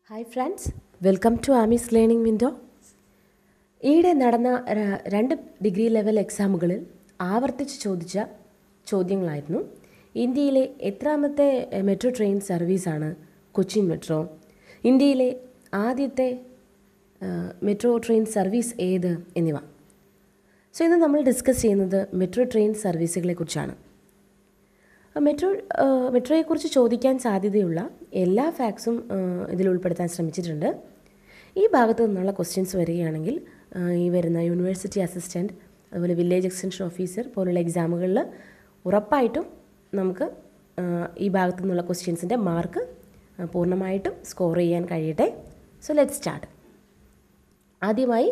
hi friends welcome to Amees learning window ഈയിടെ നടന്ന ര- രണ്ട് ഡിഗ്രി ലെവൽ എക്സാമുകളിൽ ആവർത്തിച്ച് ചോദിച്ച ചോദ്യങ്ങളായിരുന്നു ഇന്ത്യയിലെ എത്രാമത്തെ എ, മെട്രോ ട്രെയിൻ സർവീസാണ് കൊച്ചിൻ മെട്രോ ഇന്ത്യയിലെ ആദ്യത്തെ ആ, മെട്രോ ട്രെയിൻ സർവീസ് ഏത് എന്നിവ സോ ഇന്ന് നമ്മൾ ഡിസ്കസ് ചെയ്യുന്നത് മെട്രോ ട്രെയിൻ സർവീസുകളെ കുറിച്ചാണ് മെട്രോ മെട്രോയെക്കുറിച്ച് ചോദിക്കാൻ സാധ്യതയുള്ള എല്ലാ ഫാക്ട്സും ഇതിൽ ഉൾപ്പെടുത്താൻ ശ്രമിച്ചിട്ടുണ്ട് ഈ ഭാഗത്തു നിന്നുള്ള ക്വസ്റ്റ്യൻസ് വരികയാണെങ്കിൽ ആ, ഈ വരുന്ന യൂണിവേഴ്സിറ്റി അസിസ്റ്റൻറ്റ് അതുപോലെ വില്ലേജ് എക്സ്റ്റൻഷൻ ഓഫീസർ പോലുള്ള എക്സാമുകളിൽ ഉറപ്പായിട്ടും നമുക്ക് ആ, ഈ ഭാഗത്തു നിന്നുള്ള ക്വസ്റ്റ്യൻസിൻ്റെ മാർക്ക് പൂർണ്ണമായിട്ടും സ്കോർ ചെയ്യാൻ കഴിയട്ടെ സോ ലെറ്റ് സ്റ്റാർട്ട് ആദ്യമായി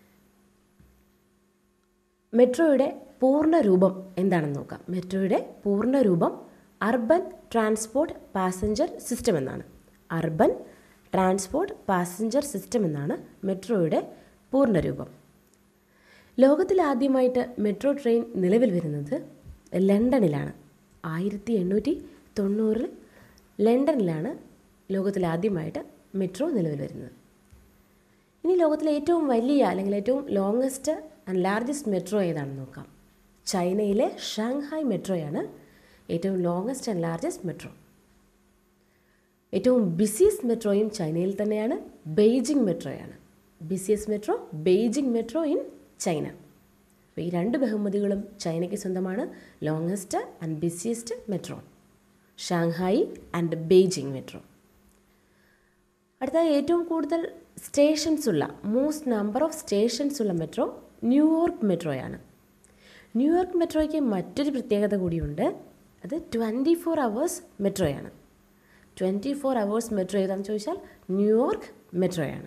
മെട്രോയുടെ പൂർണ്ണ രൂപം എന്താണെന്ന് നോക്കാം മെട്രോയുടെ പൂർണ്ണ രൂപം അർബൻ ട്രാൻസ്പോർട്ട് പാസഞ്ചർ സിസ്റ്റം എന്നാണ് അർബൻ ട്രാൻസ്പോർട്ട് പാസഞ്ചർ സിസ്റ്റം എന്നാണ് മെട്രോയുടെ പൂർണ്ണ രൂപം ലോകത്തിൽ ആദ്യമായിട്ട് മെട്രോ ട്രെയിൻ നിലവിൽ വരുന്നത് ലണ്ടനിലാണ് ആയിരത്തി എണ്ണൂറ്റി തൊണ്ണൂറിൽ ലണ്ടനിലാണ് ലോകത്തിൽ ആദ്യമായിട്ട് മെട്രോ നിലവിൽ വരുന്നത് ഇനി ലോകത്തിലെ ഏറ്റവും വലിയ അല്ലെങ്കിൽ ഏറ്റവും ലോങ്ങസ്റ്റ് ആൻഡ് ലാർജസ്റ്റ് മെട്രോ ഏതാണെന്ന് നോക്കാം ചൈനയിലെ ഷാങ്ഹായ് മെട്രോയാണ് ഏറ്റവും ലോങ്ങസ്റ്റ് ആൻഡ് ലാർജസ്റ്റ് മെട്രോ ഏറ്റവും ബിസിയസ്റ്റ് മെട്രോയും ചൈനയിൽ തന്നെയാണ് ബെയ്ജിംഗ് മെട്രോയാണ് busiest metro Beijing metro in China അപ്പോൾ ഈ രണ്ട് ബഹുമതികളും ചൈനയ്ക്ക് സ്വന്തമാണ് longest and busiest metro Shanghai and Beijing metro അടുത്ത ഏറ്റവും കൂടുതൽ സ്റ്റേഷൻസ് ഉള്ള മോസ്റ്റ് നമ്പർ ഓഫ് സ്റ്റേഷൻസ് ഉള്ള മെട്രോ ന്യൂയോർക്ക് മെട്രോയാണ് ന്യൂയോർക്ക് മെട്രോയ്ക്ക് മറ്റൊരു പ്രത്യേകത കൂടിയുണ്ട് അത് ട്വൻറ്റി ഫോർ അവേഴ്സ് മെട്രോയാണ് ട്വൻറ്റി ഫോർ അവേഴ്സ് മെട്രോ ഏതാണെന്ന് ചോദിച്ചാൽ ന്യൂയോർക്ക് മെട്രോയാണ്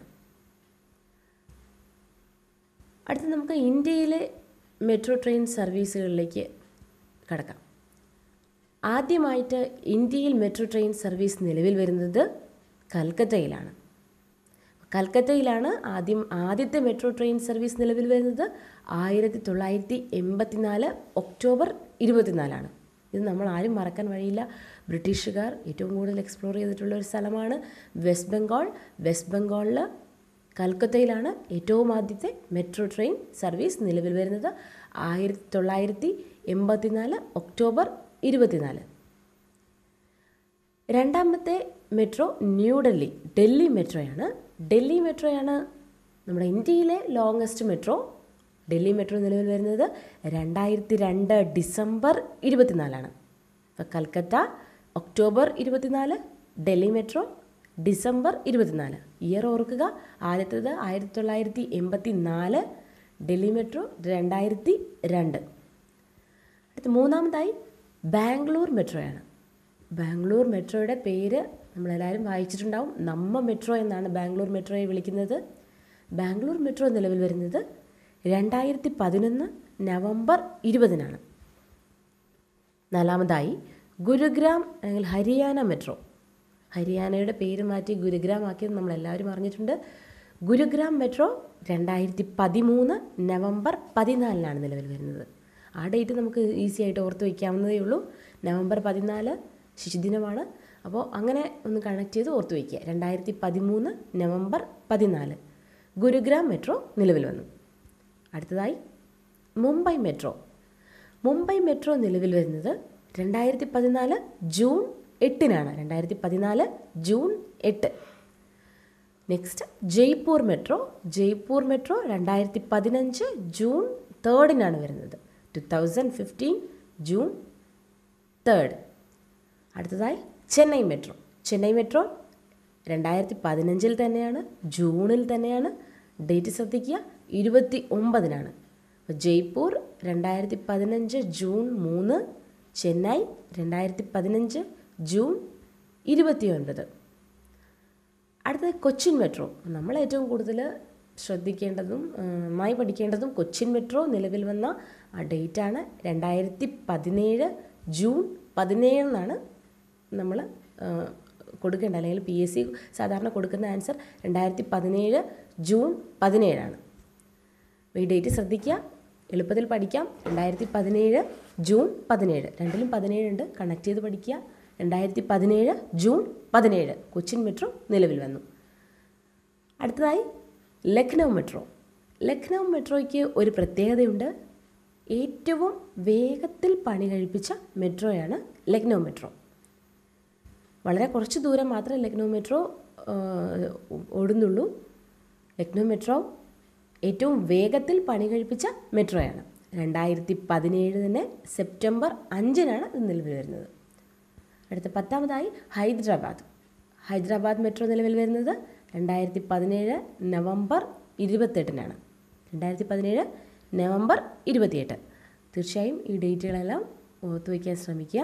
അടുത്ത നമുക്ക് ഇന്ത്യയിലെ മെട്രോ ട്രെയിൻ സർവീസുകളിലേക്ക് കടക്കാം ആദ്യമായിട്ട് ഇന്ത്യയിൽ മെട്രോ ട്രെയിൻ സർവീസ് നിലവിൽ വരുന്നത് കൽക്കത്തയിലാണ് കൽക്കത്തയിലാണ് ആദ്യം ആദ്യത്തെ മെട്രോ ട്രെയിൻ സർവീസ് നിലവിൽ വരുന്നത് ആയിരത്തി തൊള്ളായിരത്തി എൺപത്തിനാല് ഒക്ടോബർ ഇരുപത്തിനാലാണ് ഇത് നമ്മൾ ആരും മറക്കാൻ വഴിയില്ല ബ്രിട്ടീഷുകാർ ഏറ്റവും കൂടുതൽ എക്സ്പ്ലോർ ചെയ്തിട്ടുള്ള ഒരു സ്ഥലമാണ് വെസ്റ്റ് ബംഗാൾ വെസ്റ്റ് ബംഗാളിൽ കൽക്കത്തയിലാണ് ഏറ്റവും ആദ്യത്തെ മെട്രോ ട്രെയിൻ സർവീസ് നിലവിൽ വരുന്നത് ആയിരത്തി തൊള്ളായിരത്തി എൺപത്തിനാല് ഒക്ടോബർ ഇരുപത്തിനാല് രണ്ടാമത്തെ മെട്രോ ന്യൂഡൽഹി ഡൽഹി മെട്രോയാണ് ഡൽഹി മെട്രോയാണ് നമ്മുടെ ഇന്ത്യയിലെ ലോങ്ങസ്റ്റ് മെട്രോ ഡൽഹി മെട്രോ നിലവിൽ വരുന്നത് രണ്ടായിരത്തി രണ്ട് ഡിസംബർ ഇരുപത്തിനാലാണ് അപ്പോൾ കൽക്കത്ത ഒക്ടോബർ ഇരുപത്തിനാല് ഡൽഹി മെട്രോ ഡിസംബർ ഇരുപത്തിനാല് ഇയർ ഓർക്കുക ആദ്യത്തേത് ആയിരത്തി തൊള്ളായിരത്തി എൺപത്തി നാല് ഡൽഹി മെട്രോ രണ്ടായിരത്തി രണ്ട് അടുത്ത മൂന്നാമതായി ബാംഗ്ലൂർ മെട്രോയാണ് ബാംഗ്ലൂർ മെട്രോയുടെ പേര് നമ്മളെല്ലാവരും വായിച്ചിട്ടുണ്ടാവും നമ്മ മെട്രോ എന്നാണ് ബാംഗ്ലൂർ മെട്രോയെ വിളിക്കുന്നത് ബാംഗ്ലൂർ മെട്രോ നിലവിൽ വരുന്നത് രണ്ടായിരത്തി പതിനൊന്ന് നവംബർ ഇരുപതിനാണ് നാലാമതായി ഗുരുഗ്രാം അല്ലെങ്കിൽ ഹരിയാന മെട്രോ ഹരിയാനയുടെ പേര് മാറ്റി ഗുരുഗ്രാം ആക്കിയത് നമ്മളെല്ലാവരും അറിഞ്ഞിട്ടുണ്ട് ഗുരുഗ്രാം മെട്രോ രണ്ടായിരത്തി പതിമൂന്ന് നവംബർ പതിനാലിനാണ് നിലവിൽ വരുന്നത് ആ ഡേറ്റ് നമുക്ക് ഈസി ആയിട്ട് ഓർത്ത് വയ്ക്കാവുന്നതേ ഉള്ളൂ നവംബർ പതിനാല് ശിശുദിനമാണ് അപ്പോൾ അങ്ങനെ ഒന്ന് കണക്ട് ചെയ്ത് ഓർത്ത് വയ്ക്കുക രണ്ടായിരത്തി പതിമൂന്ന് നവംബർ പതിനാല് ഗുരുഗ്രാം മെട്രോ നിലവിൽ വന്നു അടുത്തതായി മുംബൈ മെട്രോ മുംബൈ മെട്രോ നിലവിൽ വരുന്നത് രണ്ടായിരത്തി പതിനാല് ജൂൺ എട്ടിനാണ് രണ്ടായിരത്തി പതിനാല് ജൂൺ എട്ട് next Jaipur metro Jaipur metro രണ്ടായിരത്തി പതിനഞ്ച് ജൂൺ തേർഡിനാണ് വരുന്നത് two thousand fifteen June third അടുത്തതായി ചെന്നൈ മെട്രോ ചെന്നൈ മെട്രോ രണ്ടായിരത്തി പതിനഞ്ചിൽ തന്നെയാണ് ജൂണിൽ തന്നെയാണ് ഡേറ്റ് ശ്രദ്ധിക്കുക ഇരുപത്തി ഒമ്പതിനാണ് അപ്പോൾ ജയ്പൂർ രണ്ടായിരത്തി പതിനഞ്ച് ജൂൺ മൂന്ന് ചെന്നൈ രണ്ടായിരത്തി പതിനഞ്ച് ജൂൺ ഇരുപത്തി ഒൻപത് അടുത്തത് കൊച്ചിൻ മെട്രോ നമ്മൾ ഏറ്റവും കൂടുതൽ ശ്രദ്ധിക്കേണ്ടതും ആ, നന്നായി പഠിക്കേണ്ടതും കൊച്ചിൻ മെട്രോ നിലവിൽ വന്ന ആ ഡേറ്റാണ് രണ്ടായിരത്തി പതിനേഴ് ജൂൺ പതിനേഴിനാണ് നമ്മൾ കൊടുക്കേണ്ട അല്ലെങ്കിൽ പി എസ് സി സാധാരണ കൊടുക്കുന്ന ആൻസർ രണ്ടായിരത്തി പതിനേഴ് ജൂൺ പതിനേഴാണ് അപ്പോൾ ഈ ഡേറ്റ് ശ്രദ്ധിക്കുക എളുപ്പത്തിൽ പഠിക്കാം രണ്ടായിരത്തി പതിനേഴ് ജൂൺ പതിനേഴ് രണ്ടിലും പതിനേഴുണ്ട് കണക്ട് ചെയ്ത് പഠിക്കുക രണ്ടായിരത്തി പതിനേഴ് ജൂൺ പതിനേഴ് കൊച്ചിൻ മെട്രോ നിലവിൽ വന്നു അടുത്തതായി ലക്നൗ മെട്രോ ലക്നൗ മെട്രോയ്ക്ക് ഒരു പ്രത്യേകതയുണ്ട് ഏറ്റവും വേഗത്തിൽ പണി കഴിപ്പിച്ച മെട്രോയാണ് ലക്നൗ മെട്രോ വളരെ കുറച്ച് ദൂരം മാത്രമേ ലക്നൗ മെട്രോ ആ, ഓടുന്നുള്ളൂ ലക്നൗ മെട്രോ ഏറ്റവും വേഗത്തിൽ പണി കഴിപ്പിച്ച മെട്രോയാണ് രണ്ടായിരത്തി പതിനേഴ് തന്നെ സെപ്റ്റംബർ അഞ്ചിനാണ് ഇത് നിലവിൽ വരുന്നത് അടുത്ത പത്താമതായി ഹൈദരാബാദ് ഹൈദരാബാദ് മെട്രോ നിലവിൽ വരുന്നത് രണ്ടായിരത്തി പതിനേഴ് നവംബർ ഇരുപത്തെട്ടിനാണ് രണ്ടായിരത്തി പതിനേഴ് നവംബർ ഇരുപത്തിയെട്ട് തീർച്ചയായും ഈ ഡേറ്റുകളെല്ലാം ഓർത്തു വയ്ക്കാൻ ശ്രമിക്കുക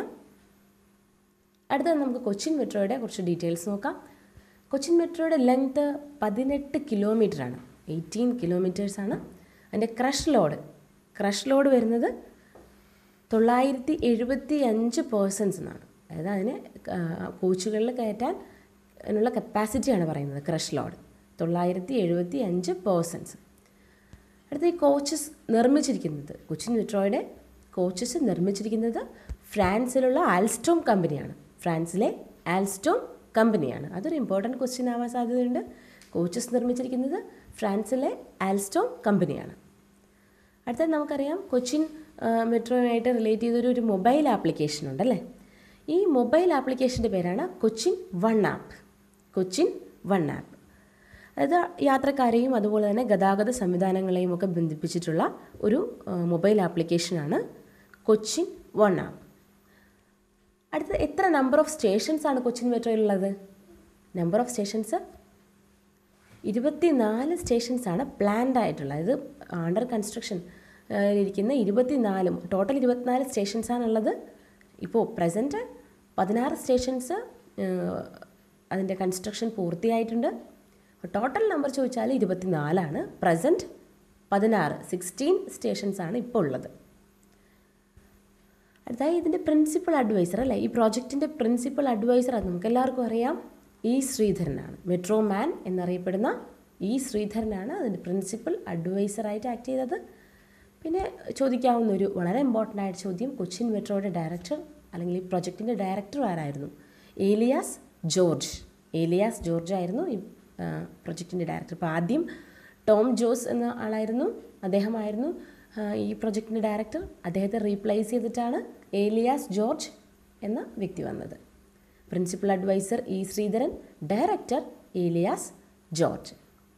അടുത്തത് നമുക്ക് കൊച്ചിൻ മെട്രോയുടെ കുറച്ച് ഡീറ്റെയിൽസ് നോക്കാം കൊച്ചിൻ മെട്രോയുടെ ലെങ്ത് പതിനെട്ട് കിലോമീറ്ററാണ് എയ്റ്റീൻ കിലോമീറ്റേഴ്സാണ് അതിൻ്റെ ക്രഷ് ലോഡ് ക്രഷ് ലോഡ് വരുന്നത് തൊള്ളായിരത്തി എഴുപത്തി അഞ്ച് പേഴ്സൺസ് എന്നാണ് അതായത് അതിന് കോച്ചുകളിൽ കയറ്റാൻ അതിനുള്ള കപ്പാസിറ്റിയാണ് പറയുന്നത് ക്രഷ് ലോഡ് തൊള്ളായിരത്തി എഴുപത്തി അഞ്ച് പേഴ്സൺസ് അടുത്ത ഈ കോച്ചസ് നിർമ്മിച്ചിരിക്കുന്നത് കൊച്ചിൻ മെട്രോയുടെ കോച്ചസ് നിർമ്മിച്ചിരിക്കുന്നത് ഫ്രാൻസിലുള്ള ആൽസ്റ്റോം കമ്പനിയാണ് ഫ്രാൻസിലെ ആൽസ്റ്റോം കമ്പനിയാണ് അതൊരു ഇമ്പോർട്ടൻറ്റ് ക്വസ്റ്റ്യൻ ആവാൻ സാധ്യതയുണ്ട് കോച്ചസ് നിർമ്മിച്ചിരിക്കുന്നത് ഫ്രാൻസിലെ ആൽസ്റ്റോം കമ്പനിയാണ് അടുത്തത് നമുക്കറിയാം കൊച്ചിൻ ആ, മെട്രോയുമായിട്ട് റിലേറ്റ് ചെയ്തൊരു ഒരു മൊബൈൽ ആപ്ലിക്കേഷൻ ഉണ്ടല്ലേ ഈ മൊബൈൽ ആപ്ലിക്കേഷൻ്റെ പേരാണ് Cochin one app Cochin one app അതായത് യാത്രക്കാരെയും അതുപോലെ തന്നെ ഗതാഗത സംവിധാനങ്ങളെയും ഒക്കെ ബന്ധിപ്പിച്ചിട്ടുള്ള ഒരു ആ, മൊബൈൽ ആപ്ലിക്കേഷനാണ് കൊച്ചിൻ വൺ ആപ്പ് അടുത്ത എത്ര നമ്പർ ഓഫ് സ്റ്റേഷൻസ് ആണ് കൊച്ചിൻ മെട്രോയിലുള്ളത് നമ്പർ ഓഫ് സ്റ്റേഷൻസ് ഇരുപത്തിനാല് സ്റ്റേഷൻസാണ് പ്ലാൻഡ് ആയിട്ടുള്ളത് ഇത് അണ്ടർ കൺസ്ട്രക്ഷൻ ഇരിക്കുന്ന ഇരുപത്തിനാലും ടോട്ടൽ ഇരുപത്തിനാല് സ്റ്റേഷൻസാണുള്ളത് ഇപ്പോൾ പ്രസൻറ്റ് പതിനാറ് സ്റ്റേഷൻസ് അതിൻ്റെ കൺസ്ട്രക്ഷൻ പൂർത്തിയായിട്ടുണ്ട് ടോട്ടൽ നമ്പർ ചോദിച്ചാൽ ഇരുപത്തിനാലാണ് പ്രസൻറ്റ് പതിനാറ് സിക്സ്റ്റീൻ സ്റ്റേഷൻസാണ് ഇപ്പോൾ ഉള്ളത് അടുത്തായി ഇതിൻ്റെ പ്രിൻസിപ്പൽ അഡ്വൈസർ അല്ലേ ഈ പ്രോജക്റ്റിൻ്റെ പ്രിൻസിപ്പൽ അഡ്വൈസർ അത് നമുക്ക് എല്ലാവർക്കും അറിയാം ഇ ശ്രീധരനാണ് മെട്രോ മാൻ എന്നറിയപ്പെടുന്ന ഇ ശ്രീധരനാണ് അതിൻ്റെ പ്രിൻസിപ്പൽ അഡ്വൈസറായിട്ട് ആക്ട് ചെയ്തത് പിന്നെ ചോദിക്കാവുന്ന ഒരു വളരെ ഇമ്പോർട്ടൻ്റ് ആയ ചോദ്യം കൊച്ചിൻ മെട്രോയുടെ ഡയറക്ടർ അല്ലെങ്കിൽ ഈ പ്രൊജക്റ്റിൻ്റെ ഡയറക്ടർ ആരായിരുന്നു ഏലിയാസ് ജോർജ് ഏലിയാസ് ജോർജ് ആയിരുന്നു ഈ പ്രൊജക്റ്റിൻ്റെ ഡയറക്ടർ അപ്പോൾ ആദ്യം ടോം ജോസ് എന്ന ആളായിരുന്നു അദ്ദേഹമായിരുന്നു ആ, ഈ പ്രൊജക്റ്റിൻ്റെ ഡയറക്ടർ അദ്ദേഹത്തെ റീപ്ലേസ് ചെയ്തിട്ടാണ് ഏലിയാസ് ജോർജ് എന്ന വ്യക്തി വന്നത് principal adviser E Sreedharan director Elias George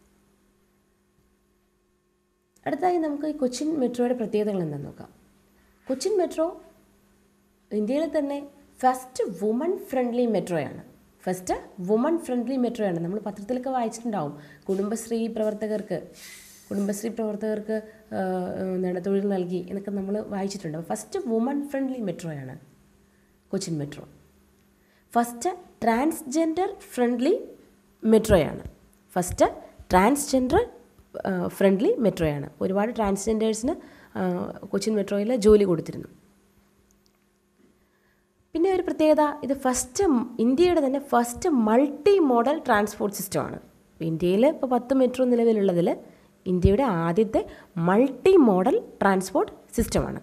അടുത്തായി നമുക്ക് ഈ കൊച്ചിൻ മെട്രോയുടെ പ്രത്യേകതകൾ എന്താണെന്ന് നോക്കാം കൊച്ചിൻ മെട്രോ ഇന്ത്യയിൽ തന്നെ ഫസ്റ്റ് വുമൺ ഫ്രണ്ട്ലി മെട്രോയാണ് ഫസ്റ്റ് വുമൺ ഫ്രണ്ട്ലി മെട്രോയാണ് നമ്മൾ പത്രത്തിലൊക്കെ വായിച്ചിട്ടുണ്ടാവും കുടുംബശ്രീ പ്രവർത്തകർക്ക് കുടുംബശ്രീ പ്രവർത്തകർക്ക് ആ, എന്താണ് തൊഴിൽ നൽകി എന്നൊക്കെ നമ്മൾ വായിച്ചിട്ടുണ്ട് ഫസ്റ്റ് വുമൺ ഫ്രണ്ട്ലി മെട്രോയാണ് Cochin metro first transgender friendly മെട്രോയാണ് ഫസ്റ്റ് ട്രാൻസ്ജെൻഡർ ഫ്രണ്ട്ലി മെട്രോയാണ് ഒരുപാട് ട്രാൻസ്ജെൻഡേഴ്സിന് കൊച്ചിൻ മെട്രോയിൽ ജോലി കൊടുത്തിരുന്നു പിന്നെ ഒരു പ്രത്യേകത ഇത് ഫസ്റ്റ് ഇന്ത്യയുടെ തന്നെ ഫസ്റ്റ് മൾട്ടി മോഡൽ ട്രാൻസ്പോർട്ട് സിസ്റ്റമാണ് അപ്പോൾ ഇന്ത്യയിൽ ഇപ്പോൾ പത്ത് മെട്രോ നിലവിലുള്ളതിൽ ഇന്ത്യയുടെ ആദ്യത്തെ മൾട്ടി മോഡൽ ട്രാൻസ്പോർട്ട് സിസ്റ്റമാണ്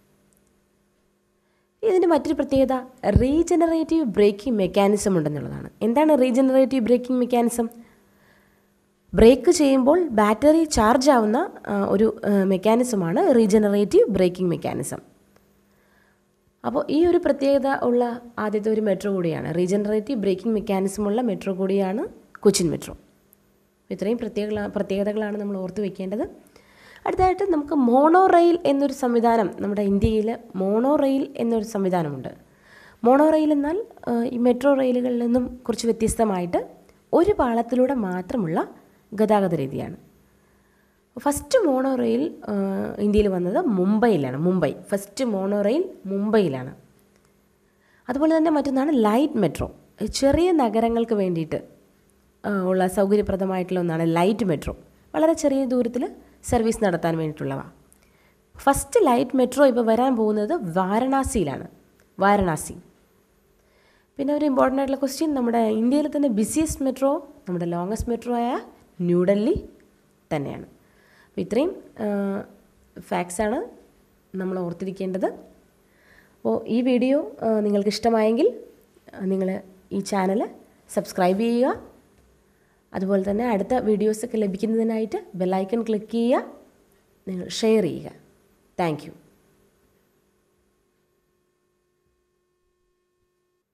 ഇതിൻ്റെ മറ്റൊരു പ്രത്യേകത റീജനറേറ്റീവ് ബ്രേക്കിംഗ് മെക്കാനിസം ഉണ്ടെന്നുള്ളതാണ് എന്താണ് റീജനറേറ്റീവ് ബ്രേക്കിംഗ് മെക്കാനിസം ബ്രേക്ക് ചെയ്യുമ്പോൾ ബാറ്ററി ചാർജ് ആവുന്ന ആ, ഒരു മെക്കാനിസമാണ് റീജനറേറ്റീവ് ബ്രേക്കിംഗ് മെക്കാനിസം അപ്പോൾ ഈ ഒരു പ്രത്യേകത ഉള്ള ആദ്യത്തെ ഒരു മെട്രോ കൂടിയാണ് റീജനറേറ്റീവ് ബ്രേക്കിംഗ് മെക്കാനിസം ഉള്ള മെട്രോ കൂടിയാണ് കൊച്ചിൻ മെട്രോ ഇത്രയും പ്രത്യേക പ്രത്യേകതകളാണ് നമ്മൾ ഓർത്ത് വെക്കേണ്ടത് അടുത്തതായിട്ട് നമുക്ക് മോണോ റെയിൽ എന്നൊരു സംവിധാനം നമ്മുടെ ഇന്ത്യയിൽ മോണോ റെയിൽ എന്നൊരു സംവിധാനമുണ്ട് മോണോ റെയിൽ എന്നാൽ ആ, ഈ മെട്രോ റെയിലുകളിൽ നിന്നും കുറച്ച് വ്യത്യസ്തമായിട്ട് ഒരു പാളത്തിലൂടെ മാത്രമുള്ള ഗതാഗത രീതിയാണ് ഫസ്റ്റ് മോണോ റെയിൽ ഇന്ത്യയിൽ വന്നത് മുംബൈയിലാണ് മുംബൈ ഫസ്റ്റ് മോണോ റെയിൽ മുംബൈയിലാണ് അതുപോലെ തന്നെ മറ്റൊന്നാണ് ലൈറ്റ് മെട്രോ ചെറിയ നഗരങ്ങൾക്ക് വേണ്ടിയിട്ട് ആ, ഉള്ള സൗകര്യപ്രദമായിട്ടുള്ള ഒന്നാണ് ലൈറ്റ് മെട്രോ വളരെ ചെറിയ ദൂരത്തിൽ സർവീസ് നടത്താൻ വേണ്ടിയിട്ടുള്ളവ ഫസ്റ്റ് ലൈറ്റ് മെട്രോ ഇപ്പോൾ വരാൻ പോകുന്നത് വാരണാസിയിലാണ് വാരണാസി പിന്നെ ഒരു ഇമ്പോർട്ടൻ്റ് ആയിട്ടുള്ള ക്വസ്റ്റ്യൻ നമ്മുടെ ഇന്ത്യയിൽ തന്നെ ബിസിയസ്റ്റ് മെട്രോ നമ്മുടെ ലോങ്ങസ്റ്റ് മെട്രോ ആയ ന്യൂഡൽഹി തന്നെയാണ് അപ്പോൾ ഇത്രയും ഫാക്ട്സാണ് നമ്മൾ ഓർത്തിരിക്കേണ്ടത് അപ്പോൾ ഈ വീഡിയോ ആ, നിങ്ങൾക്ക് ഇഷ്ടമായെങ്കിൽ നിങ്ങൾ ഈ ചാനൽ സബ്സ്ക്രൈബ് ചെയ്യുക അതുപോലെ തന്നെ അടുത്ത വീഡിയോസൊക്കെ ലഭിക്കുന്നതിനായിട്ട് ബെല്ലൈക്കൺ ക്ലിക്ക് ചെയ്യുക നിങ്ങൾ ഷെയർ ചെയ്യുക താങ്ക് യു